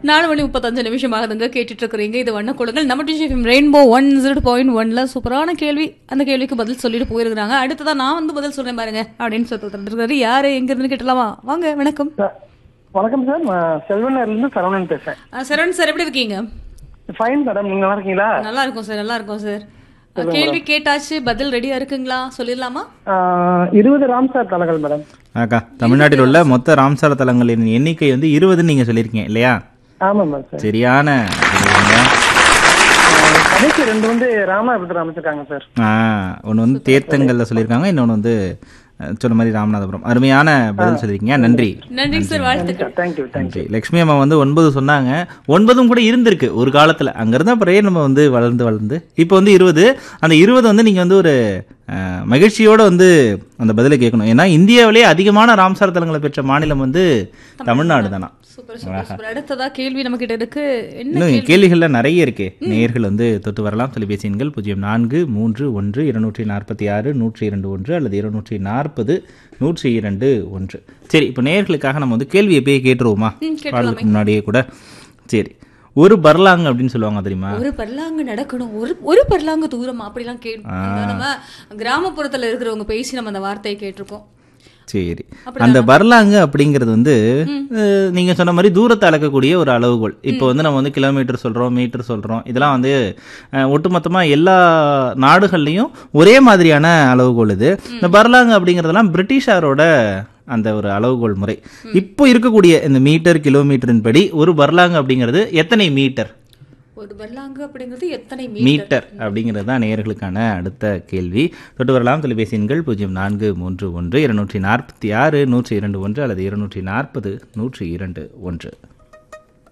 நாலு மணி முப்பத்தஞ்சு நிமிஷம் ஆகுதுங்க கேட்டுட்டு இருக்கிறீங்க இது வண்ண கொடுங்கள் நம்ம DGFM rainbow one zero point ஒன்ல சூப்பரான கேள்வி அந்த கேள்விக்கு பதில் சொல்லிட்டு போயிருக்காங்க அடுத்ததான் நான் வந்து பதில் சொல்றேன் பாருங்க அப்படின்னு சொல்லிட்டு இருக்காரு யாரு எங்க இருந்து கேட்டலாமா வாங்க வணக்கம் சார், வணக்கம் சார் நான் செல்வனர்ல இருந்து சரவணன் பேசுறேன் ஆ, சரவணன் சார் எப்படி இருக்கீங்க ஃபைன் மேடம் நீங்க நல்லா இருக்கீங்களா நல்லா இருக்கும் சார் நல்லா இருக்கும் சார் கேள்வி கேட்டாச்சு பதில் ரெடியா இருக்குங்களா சொல்லிடலாமா ஆஹ், இருபது ராம்சார் தலங்கள் மேடம் அக்கா தமிழ்நாட்டில் உள்ள மொத்த ராம்சார தலங்களின் எண்ணிக்கை வந்து இருபதுன்னு நீங்க சொல்லியிருக்கீங்க இல்லையா ஆமா மேம் சார் சரியான பதிலுங்க. ஆஹ், கடைசி ரெண்டு வந்து ராமநாதபுரத்தில் அமைச்சிருக்காங்க சார் ஒன்று வந்து தேர்த்தங்கள்ல சொல்லியிருக்காங்க இன்னொன்று வந்து அஹ், சொன்ன மாதிரி ராமநாதபுரம் அருமையான பதில் சொல்லியிருக்கீங்க நன்றி நன்றி சார் வாழ்த்துக்கள் தேங்க்யூ தேங்க்யூ நன்றி லக்ஷ்மி அம்மா வந்து ஒன்பது சொன்னாங்க ஒன்பதும் கூட இருந்திருக்கு ஒரு காலத்துல அங்கிருந்து அப்புறம் ஏன் நம்ம வந்து வளர்ந்து வளர்ந்து இப்போ வந்து இருபது அந்த இருபது வந்து நீங்க வந்து ஒரு அஹ், மகிழ்ச்சியோட வந்து அந்த பதிலை கேட்கணும் ஏன்னா இந்தியாவிலேயே அதிகமான ராம்சார் தலங்களை பெற்ற மாநிலம் வந்து தமிழ்நாடு தானா சூப்பர் சூப்பர் சூப்பர் அடுத்ததா கேள்வி நம்ம கிட்ட இருக்கு என்ன இன்னும் கேள்விகள்ல நிறைய இருக்கு நேயர்கள் வந்து தொட்டு வரலாம் தொலைபேசி எண்கள் பூஜ்ஜியம் நான்கு மூன்று ஒன்று இருநூற்றி நாற்பத்தி ஆறு நூற்றி இரண்டு ஒன்று அல்லது இருநூற்றி நாற்பது நூற்றி இரண்டு ஒன்று சரி இப்போ நேயர்களுக்காக நம்ம வந்து கேள்வி எப்பயே கேட்டுருவோமா ம், கேட்டுடலாமே. பாடலுக்கு முன்னாடியே கூட சரி ஒரு பர்லாங் அப்படின்னு சொல்லுவாங்க தெரியுமா ஒரு பர்லாங்கு நடக்கணும் ஒரு ஒரு பர்லாங்கு தூரம் அப்படிலாம் கேட்டு நம்ம கிராமப்புறத்துல இருக்கிறவங்க பேசி நம்ம அந்த வார்த்தையை கேட்டிருக்கோம் சரி அந்த பர்லாங்கு அப்படிங்கிறது வந்து அஹ், நீங்க சொன்ன மாதிரி தூரத்தை அளக்கக்கூடிய ஒரு அளவுகோல் இப்போ வந்து நம்ம வந்து கிலோமீட்டர் சொல்றோம் மீட்டர் சொல்றோம் இதெல்லாம் வந்து அஹ், ஒட்டுமொத்தமா எல்லா நாடுகள்லயும் ஒரே மாதிரியான அளவுகோல் இது இந்த பர்லாங்கு அப்படிங்கிறதெல்லாம் பிரிட்டிஷாரோட அந்த ஒரு அளவுகோல் முறை இப்போ இருக்கக்கூடிய இந்த மீட்டர் கிலோமீட்டரின் படி ஒரு பர்லாங்கு அப்படிங்கிறது எத்தனை மீட்டர் ஒரு பர்லாங்கு அப்படிங்கிறது எத்தனை மீட்டர் மீட்டர் அப்படிங்கிறது தான் நேயர்களுக்கான அடுத்த கேள்வி தொட்டு வரலாம் தொலைபேசி எண்கள் பூஜ்ஜியம் நான்கு மூன்று ஒன்று இருநூற்றி நாற்பத்தி ஆறு நூற்றி இரண்டு ஒன்று அல்லது இருநூற்றி நாற்பது நூற்றி இரண்டு ஒன்று